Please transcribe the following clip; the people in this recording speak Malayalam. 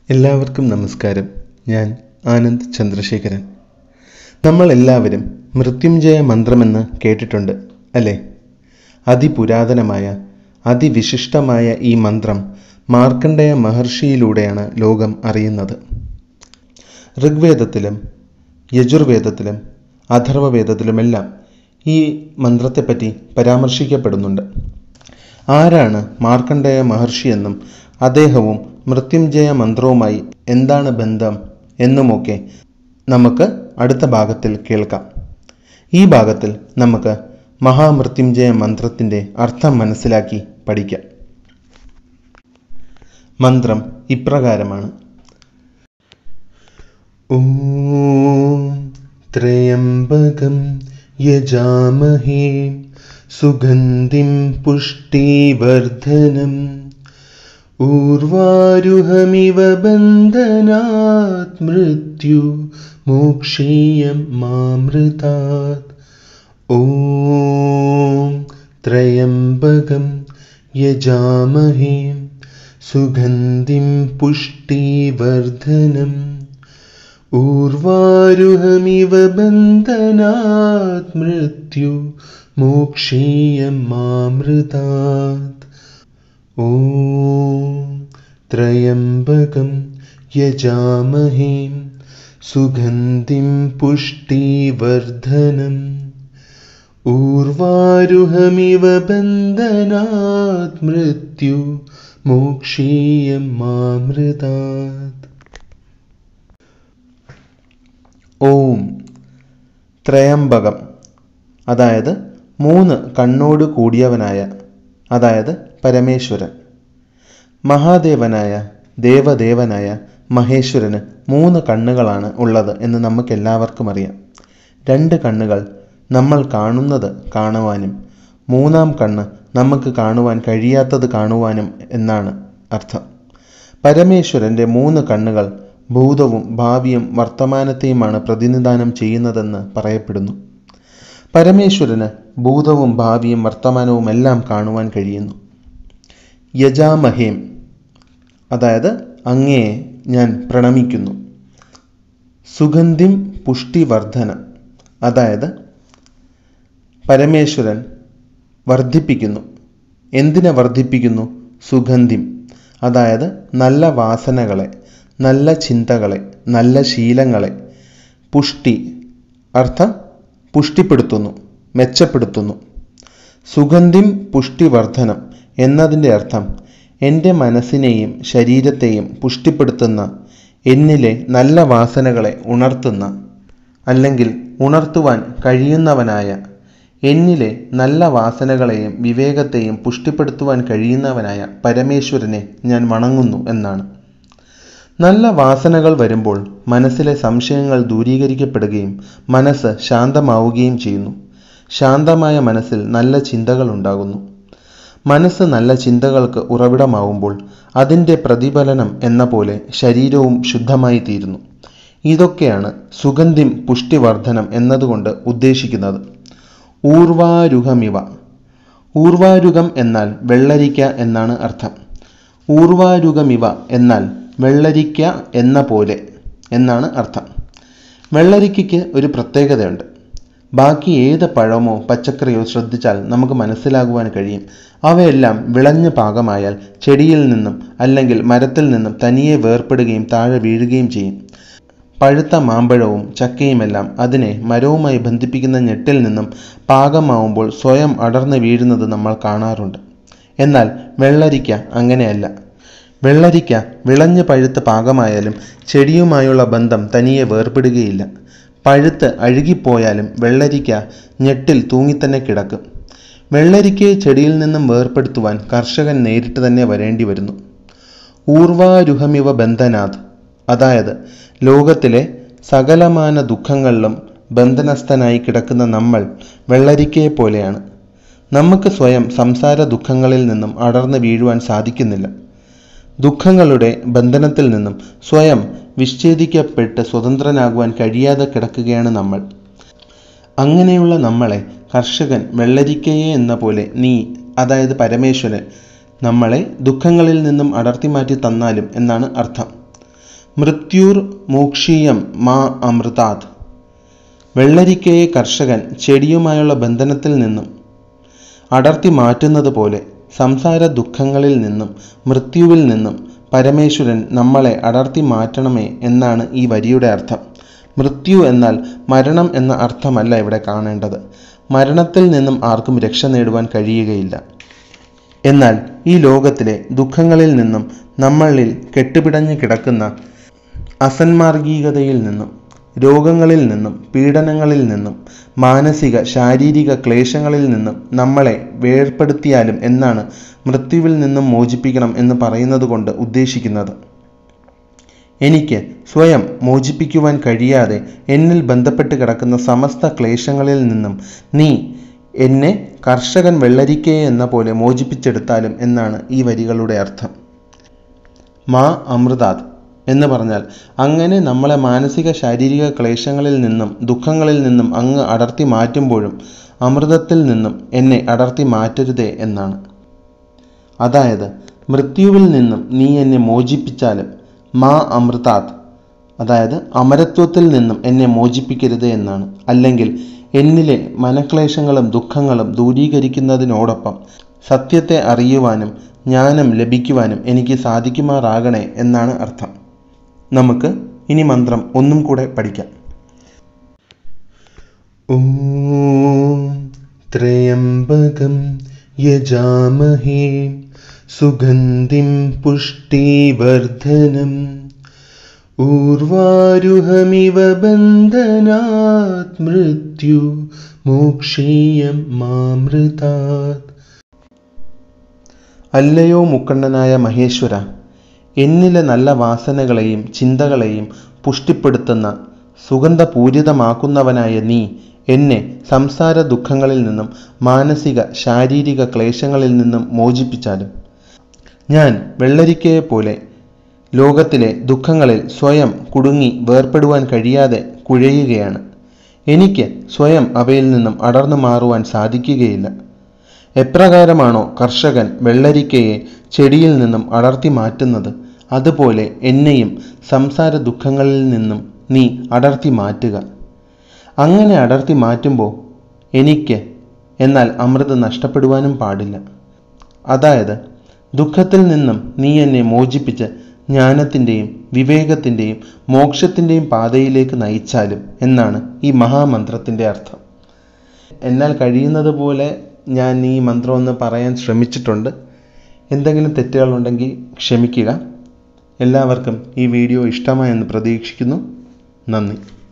എല്ലാവർക്കും നമസ്കാരം ഞാൻ ആനന്ദ് ചന്ദ്രശേഖരൻ നമ്മൾ എല്ലാവരും മൃത്യുഞ്ജയ മന്ത്രമെന്ന് കേട്ടിട്ടുണ്ട് അല്ലേ അതിപുരാതനമായ അതിവിശിഷ്ടമായ ഈ മന്ത്രം മാർക്കണ്ഡേയ മഹർഷിയിലൂടെയാണ് ലോകം അറിയുന്നത് ഋഗ്വേദത്തിലും യജുർവേദത്തിലും അഥർവവേദത്തിലുമെല്ലാം ഈ മന്ത്രത്തെപ്പറ്റി പരാമർശിക്കപ്പെടുന്നുണ്ട് ആരാണ് മാർക്കണ്ഡേയ മഹർഷിയെന്നും അദ്ദേഹവും മൃത്യുഞ്ജയ മന്ത്രവുമായി എന്താണ് ബന്ധം എന്നുമൊക്കെ നമുക്ക് അടുത്ത ഭാഗത്തിൽ കേൾക്കാം ഈ ഭാഗത്തിൽ നമുക്ക് മഹാമൃത്യുഞ്ജയ മന്ത്രത്തിൻ്റെ അർത്ഥം മനസ്സിലാക്കി പഠിക്കാം മന്ത്രം ഇപ്രകാരമാണ് ഓം ത്രയംബകം യജാമഹേ സുഗന്ധിം പുഷ്ടിവർദ്ധനം ഊർവാരുഹമിവ ബന്ധനാത് മൃത്യു മോക്ഷീയം മാമൃതാത് ഓം ത്രയംബകം യജാമഹേ സുഗന്ധിം പുഷ്ടിവർദ്ധനം ഊർവാരുഹമിവ ബന്ധനാത് മൃത്യു മോക്ഷീയം മാമൃതാത് ഓം ത്രയംബകം യജാമഹേ സുഗന്ധിം പുഷ്ടിവർദ്ധനം ഊർവാരുഹമിവ ബന്ധനാത് മൃത്യു മോക്ഷീയം മാമൃതാത് ഓം ത്രയംബകം അതായത് മൂന്ന് കണ്ണോട് കൂടിയവനായ അതായത് പരമേശ്വരൻ മഹാദേവനായ ദേവദേവനായ മഹേശ്വരന് മൂന്ന് കണ്ണുകളാണ് ഉള്ളത് എന്ന് നമുക്കെല്ലാവർക്കും അറിയാം രണ്ട് കണ്ണുകൾ നമ്മൾ കാണുന്നത് കാണുവാനും മൂന്നാം കണ്ണ് നമുക്ക് കാണുവാൻ കഴിയാത്തത് കാണുവാനും എന്നാണ് അർത്ഥം പരമേശ്വരൻ്റെ മൂന്ന് കണ്ണുകൾ ഭൂതവും ഭാവിയും വർത്തമാനത്തെയുമാണ് പ്രതിനിധാനം ചെയ്യുന്നതെന്ന് പറയപ്പെടുന്നു പരമേശ്വരന് ഭൂതവും ഭാവിയും വർത്തമാനവും എല്ലാം കാണുവാൻ കഴിയുന്നു യജാമഹേം അതായത് അങ്ങയെ ഞാൻ പ്രണമിക്കുന്നു സുഗന്ധിം പുഷ്ടിവർദ്ധനം അതായത് പരമേശ്വരൻ വർദ്ധിപ്പിക്കുന്നു എന്തിനെ വർദ്ധിപ്പിക്കുന്നു സുഗന്ധിം അതായത് നല്ല വാസനകളെ നല്ല ചിന്തകളെ നല്ല ശീലങ്ങളെ പുഷ്ടി അർത്ഥം പുഷ്ടിപ്പെടുത്തുന്നു മെച്ചപ്പെടുത്തുന്നു സുഗന്ധിം പുഷ്ടിവർദ്ധനം എന്നതിൻ്റെ അർത്ഥം എൻ്റെ മനസ്സിനെയും ശരീരത്തെയും പുഷ്ടിപ്പെടുത്തുന്ന എന്നിലെ നല്ല വാസനകളെ ഉണർത്തുന്ന അല്ലെങ്കിൽ ഉണർത്തുവാൻ കഴിയുന്നവനായ എന്നിലെ നല്ല വാസനകളെയും വിവേകത്തെയും പുഷ്ടിപ്പെടുത്തുവാൻ കഴിയുന്നവനായ പരമേശ്വരനെ ഞാൻ വണങ്ങുന്നു എന്നാണ് നല്ല വാസനകൾ വരുമ്പോൾ മനസ്സിലെ സംശയങ്ങൾ ദൂരീകരിക്കപ്പെടുകയും മനസ്സ് ശാന്തമാവുകയും ചെയ്യുന്നു ശാന്തമായ മനസ്സിൽ നല്ല ചിന്തകൾ ഉണ്ടാകുന്നു മനസ്സ് നല്ല ചിന്തകൾക്ക് ഉറവിടമാവുമ്പോൾ അതിൻ്റെ പ്രതിഫലനം എന്ന പോലെ ശരീരവും ശുദ്ധമായി തീരുന്നു ഇതൊക്കെയാണ് സുഗന്ധിം പുഷ്ടിവർദ്ധനം എന്നതുകൊണ്ട് ഉദ്ദേശിക്കുന്നത് ഊർവാരുഹമിവ ഊർവാരുകം എന്നാൽ വെള്ളരിക്ക എന്നാണ് അർത്ഥം ഊർവാരുകമിവ എന്നാൽ വെള്ളരിക്ക എന്ന പോലെ എന്നാണ് അർത്ഥം വെള്ളരിക്കയ്ക്ക് ഒരു പ്രത്യേകതയുണ്ട് ബാക്കി ഏത് പഴമോ പച്ചക്കറിയോ ശ്രദ്ധിച്ചാൽ നമുക്ക് മനസ്സിലാകുവാൻ കഴിയും അവയെല്ലാം വിളഞ്ഞ പാകമായാൽ ചെടിയിൽ നിന്നും അല്ലെങ്കിൽ മരത്തിൽ നിന്നും തനിയെ വേർപ്പെടുകയും താഴെ വീഴുകയും ചെയ്യും പഴുത്ത മാമ്പഴവും ചക്കയുമെല്ലാം അതിനെ മരവുമായി ബന്ധിപ്പിക്കുന്ന ഞെട്ടിൽ നിന്നും പാകമാവുമ്പോൾ സ്വയം അടർന്നു വീഴുന്നത് നമ്മൾ കാണാറുണ്ട് എന്നാൽ വെള്ളരിക്ക അങ്ങനെയല്ല വെള്ളരിക്ക വിളഞ്ഞ് പഴുത്ത് പാകമായാലും ചെടിയുമായുള്ള ബന്ധം തനിയെ വേർപെടുകയില്ല പഴുത്ത് അഴുകിപ്പോയാലും വെള്ളരിക്ക ഞെട്ടിൽ തൂങ്ങിത്തന്നെ കിടക്കും വെള്ളരിക്കയെ ചെടിയിൽ നിന്നും വേർപെടുത്തുവാൻ കർഷകൻ നേരിട്ട് തന്നെ വരേണ്ടി വരുന്നു ഊർവാരുഹമിവ ബന്ധനാഥ് അതായത് ലോകത്തിലെ സകലമാന ദുഃഖങ്ങളിലും ബന്ധനസ്ഥനായി കിടക്കുന്ന നമ്മൾ വെള്ളരിക്കയെ പോലെയാണ് നമുക്ക് സ്വയം സംസാര ദുഃഖങ്ങളിൽ നിന്നും അടർന്നു വീഴുവാൻ സാധിക്കുന്നില്ല ദുഃഖങ്ങളുടെ ബന്ധനത്തിൽ നിന്നും സ്വയം വിച്ഛേദിക്കപ്പെട്ട് സ്വതന്ത്രനാകുവാൻ കഴിയാതെ കിടക്കുകയാണ് നമ്മൾ അങ്ങനെയുള്ള നമ്മളെ കർഷകൻ വെള്ളരിക്കയെ എന്ന പോലെ നീ അതായത് പരമേശ്വരൻ നമ്മളെ ദുഃഖങ്ങളിൽ നിന്നും അടർത്തി മാറ്റി തന്നാലും എന്നാണ് അർത്ഥം മൃത്യുർ മോക്ഷീയം മാ അമൃതാത് വെള്ളരിക്കയെ കർഷകൻ ചെടിയുമായുള്ള ബന്ധനത്തിൽ നിന്നും അടർത്തി മാറ്റുന്നത് പോലെ സംസാര ദുഃഖങ്ങളിൽ നിന്നും മൃത്യുവിൽ നിന്നും പരമേശ്വരൻ നമ്മളെ അടർത്തി മാറ്റണമേ എന്നാണ് ഈ വരിയുടെ അർത്ഥം മൃത്യു എന്നാൽ മരണം എന്ന അർത്ഥമല്ല ഇവിടെ കാണേണ്ടത് മരണത്തിൽ നിന്നും ആർക്കും രക്ഷ നേടുവാൻ കഴിയുകയില്ല എന്നാൽ ഈ ലോകത്തിലെ ദുഃഖങ്ങളിൽ നിന്നും നമ്മളിൽ കെട്ടുപിടഞ്ഞു കിടക്കുന്ന അസന്മാർഗീകതയിൽ നിന്നും രോഗങ്ങളിൽ നിന്നും പീഡനങ്ങളിൽ നിന്നും മാനസിക ശാരീരിക ക്ലേശങ്ങളിൽ നിന്നും നമ്മളെ വേർപ്പെടുത്തിയാലും എന്നാണ് മൃത്യുവിൽ നിന്നും മോചിപ്പിക്കണം എന്ന് പറയുന്നത് കൊണ്ട് ഉദ്ദേശിക്കുന്നത് എനിക്ക് സ്വയം മോചിപ്പിക്കുവാൻ കഴിയാതെ എന്നിൽ ബന്ധപ്പെട്ട് കിടക്കുന്ന സമസ്ത ക്ലേശങ്ങളിൽ നിന്നും നീ എന്നെ കർഷകൻ വെള്ളരിക്കയെ എന്ന പോലെ മോചിപ്പിച്ചെടുത്താലും എന്നാണ് ഈ വരികളുടെ അർത്ഥം മാ അമൃതാത് എന്ന് പറഞ്ഞാൽ അങ്ങനെ നമ്മളെ മാനസിക ശാരീരിക ക്ലേശങ്ങളിൽ നിന്നും ദുഃഖങ്ങളിൽ നിന്നും അങ്ങ് അടർത്തി മാറ്റുമ്പോഴും അമൃതത്തിൽ നിന്നും എന്നെ അടർത്തി മാറ്റരുതേ എന്നാണ് അതായത് മൃത്യുവിൽ നിന്നും നീ എന്നെ മോചിപ്പിച്ചാലും മാ അമൃതാത് അതായത് അമരത്വത്തിൽ നിന്നും എന്നെ മോചിപ്പിക്കരുത് എന്നാണ് അല്ലെങ്കിൽ എന്നിലെ മനക്ലേശങ്ങളും ദുഃഖങ്ങളും ദൂരീകരിക്കുന്നതിനോടൊപ്പം സത്യത്തെ അറിയുവാനും ജ്ഞാനം ലഭിക്കുവാനും എനിക്ക് സാധിക്കുമാറാകണേ എന്നാണ് അർത്ഥം നമുക്ക് ഇനി മന്ത്രം ഒന്നും കൂടെ പഠിക്കാം ഓം ത്രയംബകം യജാമഹേ സുഗന്ധിം പുഷ്ടിവർദ്ധനം ഊർവാരുഹമിവ ബന്ധനാത് മൃത്യു മോക്ഷീയം മാമൃതാത് അല്ലയോ മുക്കണ്ണനായ മഹേശ്വര എന്നിലെ നല്ല വാസനകളെയും ചിന്തകളെയും പുഷ്ടിപ്പെടുത്തുന്ന സുഗന്ധപൂരിതമാക്കുന്നവനായ നീ എന്നെ സംസാര ദുഃഖങ്ങളിൽ നിന്നും മാനസിക ശാരീരിക ക്ലേശങ്ങളിൽ നിന്നും മോചിപ്പിച്ചാലും ഞാൻ വെള്ളരിക്കയെ പോലെ ലോകത്തിലെ ദുഃഖങ്ങളിൽ സ്വയം കുടുങ്ങി വേർപ്പെടുവാൻ കഴിയാതെ കുഴയുകയാണ് എനിക്ക് സ്വയം അവയിൽ നിന്നും അടർന്നു മാറുവാൻ സാധിക്കുകയില്ല എപ്രകാരമാണോ കർഷകൻ വെള്ളരിക്കയെ ചെടിയിൽ നിന്നും അടർത്തി മാറ്റുന്നത് അതുപോലെ എന്നെയും സംസാര ദുഃഖങ്ങളിൽ നിന്നും നീ അടർത്തി മാറ്റുക അങ്ങനെ അടർത്തി മാറ്റുമ്പോൾ എനിക്ക് എന്നാൽ അമൃത് നഷ്ടപ്പെടുവാനും പാടില്ല അതായത് ദുഃഖത്തിൽ നിന്നും നീ എന്നെ മോചിപ്പിച്ച് ജ്ഞാനത്തിൻ്റെയും വിവേകത്തിൻ്റെയും മോക്ഷത്തിൻ്റെയും പാതയിലേക്ക് നയിച്ചാലും എന്നാണ് ഈ മഹാമന്ത്രത്തിൻ്റെ അർത്ഥം എന്നാൽ കഴിയുന്നത് പോലെ ഞാൻ ഈ മന്ത്രം ഒന്ന് പറയാൻ ശ്രമിച്ചിട്ടുണ്ട് എന്തെങ്കിലും തെറ്റുകളുണ്ടെങ്കിൽ ക്ഷമിക്കുക എല്ലാവർക്കും ഈ വീഡിയോ ഇഷ്ടമായെന്ന് പ്രതീക്ഷിക്കുന്നു നന്ദി